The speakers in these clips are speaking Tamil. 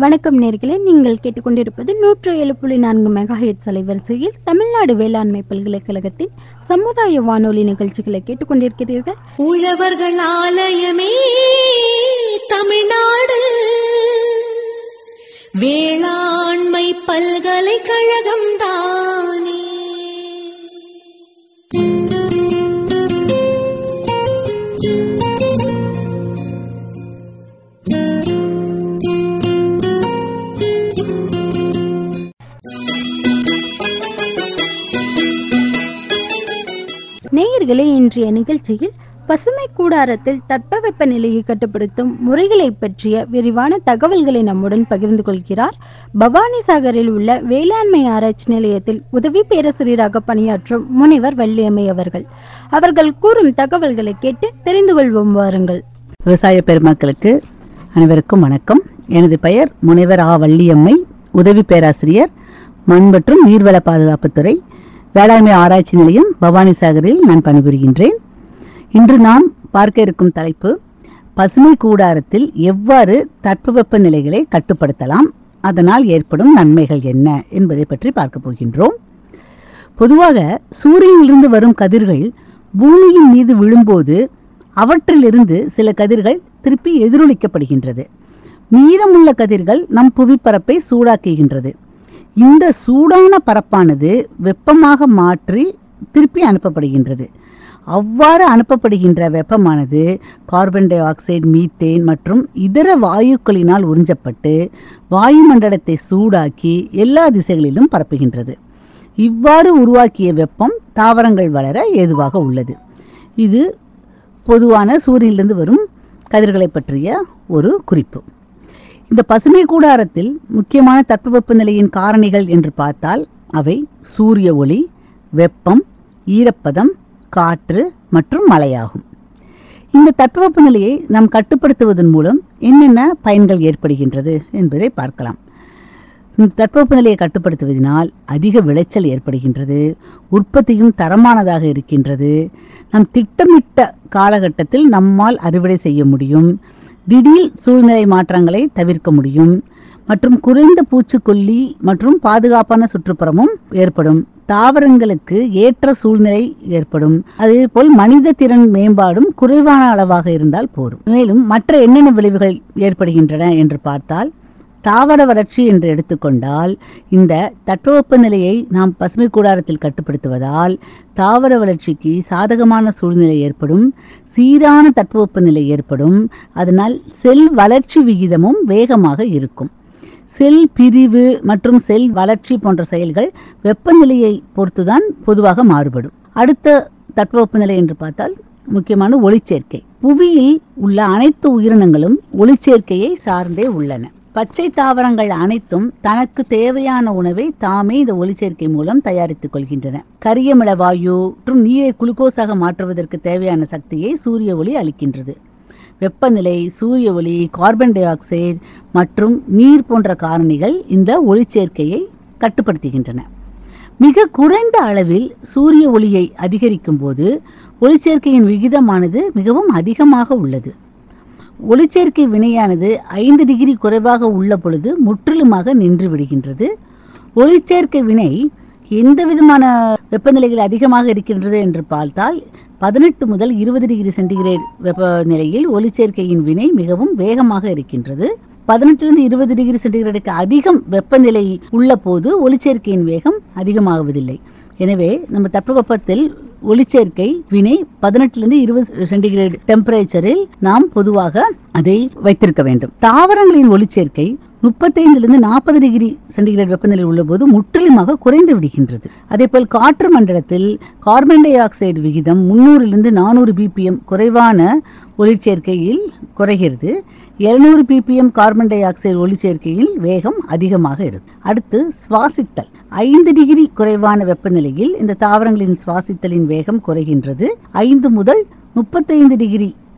வணக்கம் நேர்களே நீங்கள் கேட்டுக்கொண்டிருப்பது நூற்று ஏழு புள்ளி நான்கு மெகா ஹெட் அலைவரிசையில் தமிழ்நாடு வேளாண்மை பல்கலைக்கழகத்தின் சமுதாய வானொலி நிகழ்ச்சிகளை கேட்டுக்கொண்டிருக்கிறீர்கள் உழவர்கள் ஆலயமே தமிழ்நாடு வேளாண்மை பல்கலைக்கழகம் தானே நேயர்களே இன்றைய நிகழ்ச்சியில் பசுமை கூடாரத்தில் தட்பவெப்ப நிலையை கட்டுப்படுத்தும் முறைகளை பற்றிய விரிவான தகவல்களை நம்முடன் பகிர்ந்து கொள்கிறார் பவானி சாகரில் உள்ள வேளாண்மை ஆராய்ச்சி நிலையத்தில் உதவி பேராசிரியராக பணியாற்றும் முனைவர் வள்ளியம்மை அவர்கள் அவர்கள் கூறும் தகவல்களை கேட்டு தெரிந்து கொள்வோம் வாருங்கள் விவசாய பெருமக்களுக்கு அனைவருக்கும் வணக்கம் எனது பெயர் முனைவர் ஆ வள்ளியம்மை உதவி பேராசிரியர் மண் மற்றும் நீர்வள பாதுகாப்புத்துறை வேளாண்மை ஆராய்ச்சி நிலையம் பவானிசாகரில் நான் பணிபுரிகின்றேன் இன்று நாம் பார்க்க இருக்கும் தலைப்பு பசுமை கூடாரத்தில் எவ்வாறு தட்பவெப்ப நிலைகளை கட்டுப்படுத்தலாம் அதனால் ஏற்படும் நன்மைகள் என்ன என்பதை பற்றி பார்க்க போகின்றோம் பொதுவாக சூரியனிலிருந்து வரும் கதிர்கள் பூமியின் மீது விழும்போது அவற்றிலிருந்து சில கதிர்கள் திருப்பி எதிரொலிக்கப்படுகின்றது மீதமுள்ள கதிர்கள் நம் புவிப்பரப்பை சூடாக்குகின்றது இந்த சூடான பரப்பானது வெப்பமாக மாற்றி திருப்பி அனுப்பப்படுகின்றது அவ்வாறு அனுப்பப்படுகின்ற வெப்பமானது கார்பன் டை ஆக்சைடு மீத்தேன் மற்றும் இதர வாயுக்களினால் உறிஞ்சப்பட்டு வாயுமண்டலத்தை சூடாக்கி எல்லா திசைகளிலும் பரப்புகின்றது இவ்வாறு உருவாக்கிய வெப்பம் தாவரங்கள் வளர ஏதுவாக உள்ளது இது பொதுவான சூரியனிலிருந்து வரும் கதிர்களை பற்றிய ஒரு குறிப்பு இந்த பசுமை கூடாரத்தில் முக்கியமான தட்பவெப்ப நிலையின் காரணிகள் என்று பார்த்தால் அவை சூரிய ஒளி வெப்பம் ஈரப்பதம் காற்று மற்றும் மழையாகும் இந்த தட்பவெப்ப நிலையை நாம் கட்டுப்படுத்துவதன் மூலம் என்னென்ன பயன்கள் ஏற்படுகின்றது என்பதை பார்க்கலாம் இந்த தட்பவெப்ப நிலையை கட்டுப்படுத்துவதனால் அதிக விளைச்சல் ஏற்படுகின்றது உற்பத்தியும் தரமானதாக இருக்கின்றது நம் திட்டமிட்ட காலகட்டத்தில் நம்மால் அறுவடை செய்ய முடியும் திடீர் சூழ்நிலை மாற்றங்களை தவிர்க்க முடியும் மற்றும் குறைந்த பூச்சிக்கொல்லி மற்றும் பாதுகாப்பான சுற்றுப்புறமும் ஏற்படும் தாவரங்களுக்கு ஏற்ற சூழ்நிலை ஏற்படும் அதேபோல் மனித திறன் மேம்பாடும் குறைவான அளவாக இருந்தால் போரும் மேலும் மற்ற என்னென்ன விளைவுகள் ஏற்படுகின்றன என்று பார்த்தால் தாவர வளர்ச்சி என்று எடுத்துக்கொண்டால் இந்த தட்பவெப்ப நிலையை நாம் பசுமை கூடாரத்தில் கட்டுப்படுத்துவதால் தாவர வளர்ச்சிக்கு சாதகமான சூழ்நிலை ஏற்படும் சீரான தட்பவெப்ப நிலை ஏற்படும் அதனால் செல் வளர்ச்சி விகிதமும் வேகமாக இருக்கும் செல் பிரிவு மற்றும் செல் வளர்ச்சி போன்ற செயல்கள் வெப்பநிலையை பொறுத்துதான் பொதுவாக மாறுபடும் அடுத்த தட்பவெப்ப நிலை என்று பார்த்தால் முக்கியமான ஒளிச்சேர்க்கை புவியில் உள்ள அனைத்து உயிரினங்களும் ஒளிச்சேர்க்கையை சார்ந்தே உள்ளன பச்சை தாவரங்கள் அனைத்தும் தனக்கு தேவையான உணவை தாமே இந்த ஒளிச்சேர்க்கை மூலம் தயாரித்துக் கொள்கின்றன கரியமில வாயு மற்றும் நீரை குளுக்கோஸாக மாற்றுவதற்கு தேவையான சக்தியை சூரிய ஒளி அளிக்கின்றது வெப்பநிலை சூரிய ஒளி கார்பன் டை ஆக்சைடு மற்றும் நீர் போன்ற காரணிகள் இந்த ஒளிச்சேர்க்கையை கட்டுப்படுத்துகின்றன மிக குறைந்த அளவில் சூரிய ஒளியை அதிகரிக்கும் போது ஒளிச்சேர்க்கையின் விகிதமானது மிகவும் அதிகமாக உள்ளது ஒளிச்சேர்க்கை வினையானது ஐந்து டிகிரி குறைவாக உள்ள பொழுது முற்றிலுமாக நின்று விடுகின்றது ஒளிச்சேர்க்கை வினை எந்த விதமான வெப்பநிலைகள் அதிகமாக இருக்கின்றது என்று பார்த்தால் பதினெட்டு முதல் இருபது டிகிரி சென்டிகிரேட் வெப்பநிலையில் ஒளிச்சேர்க்கையின் வினை மிகவும் வேகமாக இருக்கின்றது பதினெட்டிலிருந்து இருபது டிகிரி சென்டிகிரேடுக்கு அதிகம் வெப்பநிலை உள்ள போது ஒளிச்சேர்க்கையின் வேகம் அதிகமாகுவதில்லை எனவே நம்ம தட்பவெப்பத்தில் ஒளிச்சேர்க்கை வினை பதினெட்டுலேருந்து இருபது சென்டிகிரேட் டெம்பரேச்சரில் நாம் பொதுவாக அதை வைத்திருக்க வேண்டும் தாவரங்களின் ஒளிச்சேர்க்கை முப்பத்தைந்திலிருந்து நாற்பது டிகிரி சென்டிகிரேட் வெப்பநிலை உள்ளபோது முற்றிலுமாக குறைந்து விடுகின்றது அதேபோல் காற்று மண்டலத்தில் கார்பன் டை ஆக்சைடு விகிதம் முன்னூறிலிருந்து நானூறு பிபிஎம் குறைவான ஒளிச்சேர்க்கையில் குறைகிறது எழுநூறு பிபிஎம் கார்பன் டை ஆக்சைடு ஒளிச்சேர்க்கையில் வேகம் அதிகமாக இருக்கும் அடுத்து சுவாசித்தல் ஐந்து டிகிரி குறைவான வெப்பநிலையில் இந்த தாவரங்களின் சுவாசித்தலின் வேகம் குறைகின்றது ஐந்து முதல் முப்பத்தைந்து டிகிரி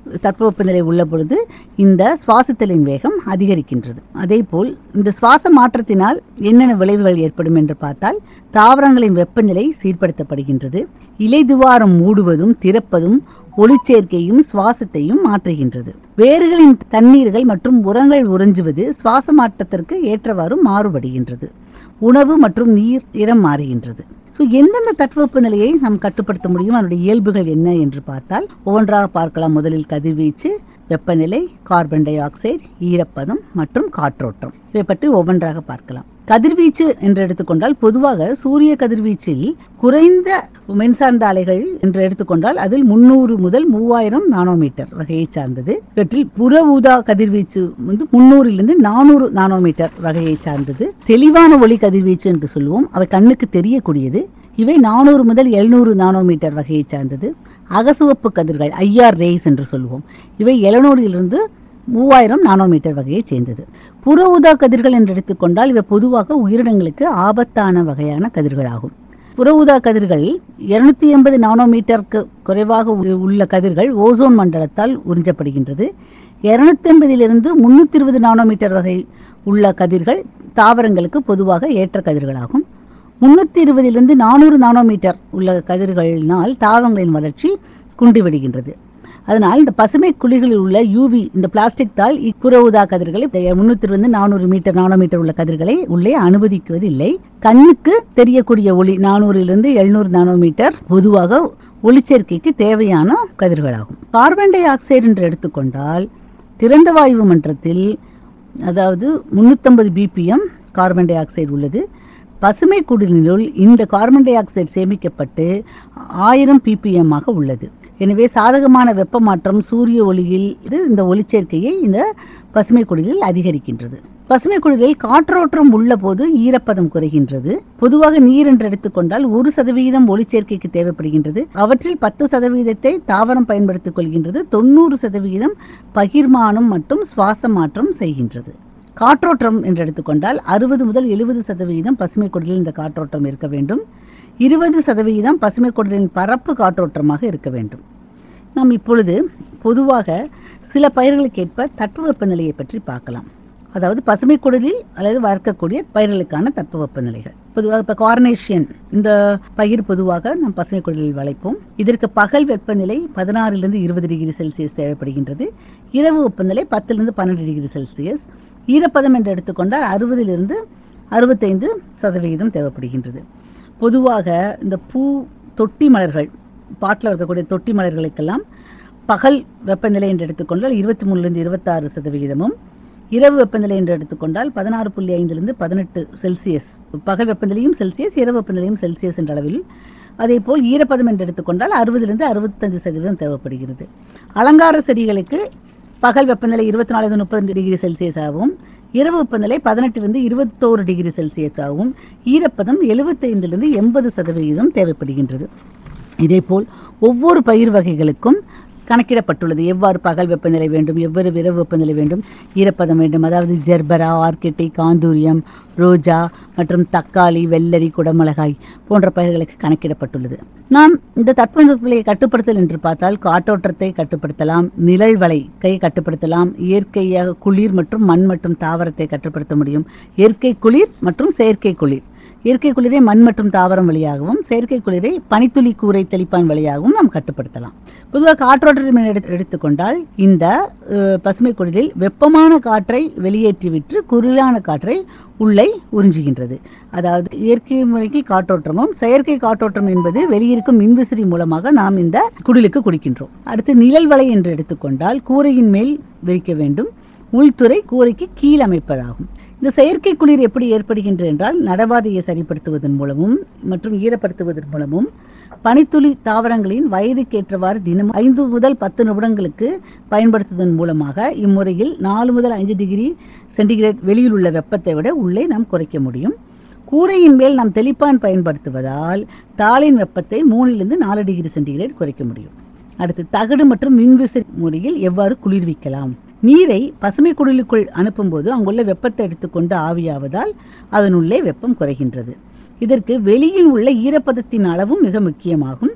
தட்பவெப்பநிலை உள்ள பொழுது இந்த சுவாசித்தலின் வேகம் அதிகரிக்கின்றது அதேபோல் இந்த சுவாச மாற்றத்தினால் என்னென்ன விளைவுகள் ஏற்படும் என்று பார்த்தால் தாவரங்களின் வெப்பநிலை சீர்படுத்தப்படுகின்றது இலைதுவாரம் மூடுவதும் திறப்பதும் ஒளிச்சேர்க்கையும் சுவாசத்தையும் மாற்றுகின்றது வேர்களின் தண்ணீர்கள் மற்றும் உரங்கள் உறிஞ்சுவது சுவாச மாற்றத்திற்கு ஏற்றவாறு மாறுபடுகின்றது உணவு மற்றும் நீர் இடம் மாறுகின்றது ஸோ எந்தெந்த தட்பவெப்ப நிலையை நாம் கட்டுப்படுத்த முடியும் அதனுடைய இயல்புகள் என்ன என்று பார்த்தால் ஒவ்வொன்றாக பார்க்கலாம் முதலில் கதிர்வீச்சு வெப்பநிலை கார்பன் டை ஆக்சைடு ஈரப்பதம் மற்றும் காற்றோட்டம் இவை பற்றி ஒவ்வொன்றாக பார்க்கலாம் கதிர்வீச்சு என்று எடுத்துக்கொண்டால் பொதுவாக சூரிய கதிர்வீச்சில் குறைந்த மின்சார்ந்த அலைகள் என்று எடுத்துக்கொண்டால் அதில் முன்னூறு முதல் மூவாயிரம் நானோமீட்டர் வகையை சார்ந்தது இவற்றில் புற ஊதா கதிர்வீச்சு வந்து முன்னூறிலிருந்து நானூறு நானோமீட்டர் வகையை சார்ந்தது தெளிவான ஒளி கதிர்வீச்சு என்று சொல்லுவோம் அவை கண்ணுக்கு தெரியக்கூடியது இவை நானூறு முதல் எழுநூறு நானோமீட்டர் வகையை சார்ந்தது அகசிவப்பு கதிர்கள் ஐஆர் ரேஸ் என்று சொல்லுவோம் இவை எழுநூறிலிருந்து மூவாயிரம் நானோமீட்டர் வகையை சேர்ந்தது புற ஊதா கதிர்கள் என்று எடுத்துக்கொண்டால் இவை பொதுவாக உயிரினங்களுக்கு ஆபத்தான வகையான கதிர்களாகும் புற ஊதா கதிர்கள் இருநூத்தி எண்பது நானோமீட்டருக்கு குறைவாக உ- உள்ள கதிர்கள் ஓசோன் மண்டலத்தால் உறிஞ்சப்படுகின்றது இருநூத்தி எண்பதிலிருந்து முன்னூத்தி இருபது நானோமீட்டர் வகை உள்ள கதிர்கள் தாவரங்களுக்கு பொதுவாக ஏற்ற கதிர்களாகும் முன்னூத்தி இருபதிலிருந்து நானூறு நானோமீட்டர் உள்ள கதிர்களினால் தாவரங்களின் வளர்ச்சி குண்டிவிடுகின்றது அதனால் இந்த பசுமை குழிகளில் உள்ள யூவி இந்த பிளாஸ்டிக் தாள் இப்புற ஊதா கதிர்களை முன்னூத்தி இருந்து நானூறு மீட்டர் நானோமீட்டர் உள்ள கதிர்களை உள்ளே அனுமதிக்குவதில்லை கண்ணுக்கு தெரியக்கூடிய ஒளி நானூறிலிருந்து எழுநூறு நானோமீட்டர் பொதுவாக ஒளிச்சேர்க்கைக்கு தேவையான கதிர்களாகும் கார்பன் டை ஆக்சைடு என்று எடுத்துக்கொண்டால் திறந்த வாயு மன்றத்தில் அதாவது முன்னூத்தம்பது பிபிஎம் கார்பன் டை ஆக்சைடு உள்ளது பசுமை குடிலினுள் இந்த கார்பன் டை ஆக்சைடு சேமிக்கப்பட்டு ஆயிரம் பிபிஎம் ஆக உள்ளது எனவே சாதகமான வெப்ப மாற்றம் சூரிய ஒளியில் இது இந்த ஒளிச்சேர்க்கையை இந்த பசுமை குடிலில் அதிகரிக்கின்றது பசுமை குடிலில் காற்றோட்டம் உள்ள போது ஈரப்பதம் குறைகின்றது பொதுவாக நீர் என்று எடுத்துக்கொண்டால் ஒரு சதவீதம் ஒளிச்சேர்க்கைக்கு தேவைப்படுகின்றது அவற்றில் பத்து சதவீதத்தை தாவரம் பயன்படுத்திக் கொள்கின்றது தொண்ணூறு சதவீதம் பகிர்மானம் மற்றும் சுவாச மாற்றம் செய்கின்றது காற்றோட்டம் என்று எடுத்துக்கொண்டால் அறுபது முதல் எழுபது சதவீதம் பசுமை குடலில் இந்த காற்றோட்டம் இருக்க வேண்டும் இருபது சதவீதம் பசுமை குடலின் பரப்பு காற்றோட்டமாக இருக்க வேண்டும் நாம் இப்பொழுது பொதுவாக சில பயிர்களுக்கேற்ப தட்பவெப்ப நிலையை பற்றி பார்க்கலாம் அதாவது பசுமை குடலில் அல்லது வளர்க்கக்கூடிய பயிர்களுக்கான தட்பவெப்ப நிலைகள் பொதுவாக இப்போ கார்னேஷியன் இந்த பயிர் பொதுவாக நாம் பசுமை குடலில் வளைப்போம் இதற்கு பகல் வெப்பநிலை பதினாறிலிருந்து இருபது டிகிரி செல்சியஸ் தேவைப்படுகின்றது இரவு வெப்பநிலை பத்திலிருந்து பன்னெண்டு டிகிரி செல்சியஸ் ஈரப்பதம் என்று எடுத்துக்கொண்டால் அறுபதிலிருந்து அறுபத்தைந்து சதவிகிதம் தேவைப்படுகின்றது பொதுவாக இந்த பூ தொட்டி மலர்கள் பாட்டில் இருக்கக்கூடிய தொட்டி மலர்களுக்கெல்லாம் பகல் வெப்பநிலை என்று எடுத்துக்கொண்டால் இருபத்தி மூணுலேருந்து இருபத்தாறு சதவிகிதமும் இரவு வெப்பநிலை என்று எடுத்துக்கொண்டால் பதினாறு புள்ளி ஐந்திலிருந்து பதினெட்டு செல்சியஸ் பகல் வெப்பநிலையும் செல்சியஸ் இரவு வெப்பநிலையும் செல்சியஸ் என்ற அளவில் அதேபோல் ஈரப்பதம் என்று எடுத்துக்கொண்டால் அறுபதிலிருந்து அறுபத்தஞ்சு சதவீதம் தேவைப்படுகிறது அலங்கார செடிகளுக்கு பகல் வெப்பநிலை இருபத்தி நாலுலேருந்து முப்பது டிகிரி செல்சியஸ் ஆகவும் இரவு வெப்பநிலை பதினெட்டிலிருந்து இருபத்தோரு டிகிரி செல்சியஸ் ஆகவும் ஈரப்பதம் எழுபத்தைந்திலிருந்து எண்பது சதவிகிதம் தேவைப்படுகின்றது இதேபோல் ஒவ்வொரு பயிர் வகைகளுக்கும் கணக்கிடப்பட்டுள்ளது எவ்வாறு பகல் வெப்பநிலை வேண்டும் எவ்வாறு இரவு வெப்பநிலை வேண்டும் ஈரப்பதம் வேண்டும் அதாவது ஜெர்பரா ஆர்கிட்டி காந்தூரியம் ரோஜா மற்றும் தக்காளி வெள்ளரி குடமிளகாய் போன்ற பயிர்களுக்கு கணக்கிடப்பட்டுள்ளது நாம் இந்த தட்பவெப்பநிலையை கட்டுப்படுத்தல் என்று பார்த்தால் காற்றோட்டத்தை கட்டுப்படுத்தலாம் நிழல் வலை கை கட்டுப்படுத்தலாம் இயற்கையாக குளிர் மற்றும் மண் மற்றும் தாவரத்தை கட்டுப்படுத்த முடியும் இயற்கை குளிர் மற்றும் செயற்கை குளிர் இயற்கை குளிரை மண் மற்றும் தாவரம் வழியாகவும் செயற்கை குளிரை பனித்துளி கூரை தெளிப்பான் வழியாகவும் நாம் கட்டுப்படுத்தலாம் பொதுவாக காற்றோட்டம் எடுத்து எடுத்துக்கொண்டால் இந்த அஹ், பசுமை குளிரில் வெப்பமான காற்றை வெளியேற்றிவிட்டு குளிரான காற்றை உள்ளே உறிஞ்சுகின்றது அதாவது இயற்கை முறைக்கு காற்றோட்டமும் செயற்கை காற்றோட்டம் என்பது வெளியிருக்கும் மின்விசிறி மூலமாக நாம் இந்த குடிலுக்கு குடிக்கின்றோம் அடுத்து நிழல் வலை என்று எடுத்துக்கொண்டால் கூரையின் மேல் விரிக்க வேண்டும் உள்துறை கூரைக்கு கீழ் அமைப்பதாகும் இந்த செயற்கை குளிர் எப்படி ஏற்படுகின்றது என்றால் நடவாதையை சரிப்படுத்துவதன் மூலமும் மற்றும் ஈரப்படுத்துவதன் மூலமும் பனித்துளி தாவரங்களின் வயதுக்கேற்றவாறு தினம் ஐந்து முதல் பத்து நிமிடங்களுக்கு பயன்படுத்துவதன் மூலமாக இம்முறையில் நாலு முதல் ஐந்து டிகிரி சென்டிகிரேட் வெளியில் உள்ள வெப்பத்தை விட உள்ளே நாம் குறைக்க முடியும் கூரையின் மேல் நாம் தெளிப்பான் பயன்படுத்துவதால் தாளின் வெப்பத்தை மூணிலிருந்து நாலு டிகிரி சென்டிகிரேட் குறைக்க முடியும் அடுத்து தகடு மற்றும் மின்விசிறி முறையில் எவ்வாறு குளிர்விக்கலாம் நீரை பசுமை குடிலுக்குள் அனுப்பும்போது அங்குள்ள வெப்பத்தை எடுத்துக்கொண்டு ஆவியாவதால் அதனுள்ளே வெப்பம் குறைகின்றது இதற்கு வெளியில் உள்ள ஈரப்பதத்தின் அளவும் மிக முக்கியமாகும்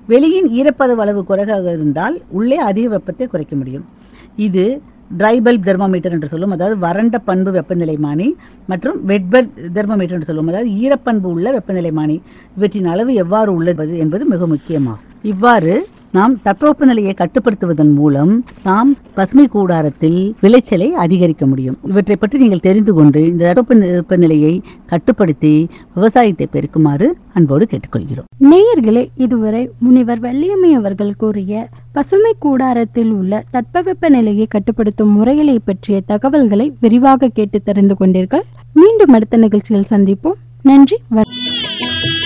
வெளியின் ஈரப்பத அளவு குறைவாக இருந்தால் உள்ளே அதிக வெப்பத்தை குறைக்க முடியும் இது ட்ரை பல்ப் தெர்மோமீட்டர் என்று சொல்லும் அதாவது வறண்ட பண்பு வெப்பநிலைமானி மற்றும் வெட் பல்ப் தெர்மோமீட்டர் என்று சொல்லும் அதாவது ஈரப்பண்பு உள்ள வெப்பநிலைமானி இவற்றின் அளவு எவ்வாறு உள்ளது என்பது மிக முக்கியமாகும் இவ்வாறு நாம் தட்பவெப்ப நிலையை கட்டுப்படுத்துவதன் மூலம் நாம் பசுமை கூடாரத்தில் விளைச்சலை அதிகரிக்க முடியும் இவற்றை பற்றி நீங்கள் தெரிந்து கொண்டு இந்த தட்பவெப்ப வெப்பநிலையை கட்டுப்படுத்தி விவசாயத்தை பெருக்குமாறு அன்போடு கேட்டுக்கொள்கிறோம் நேயர்களே இதுவரை முனிவர் வள்ளியம்மை அவர்கள் கூறிய பசுமை கூடாரத்தில் உள்ள தட்பவெப்ப நிலையை கட்டுப்படுத்தும் முறைகளை பற்றிய தகவல்களை விரிவாக கேட்டு தெரிந்து கொண்டீர்கள் மீண்டும் அடுத்த நிகழ்ச்சியில் சந்திப்போம் நன்றி வணக்கம்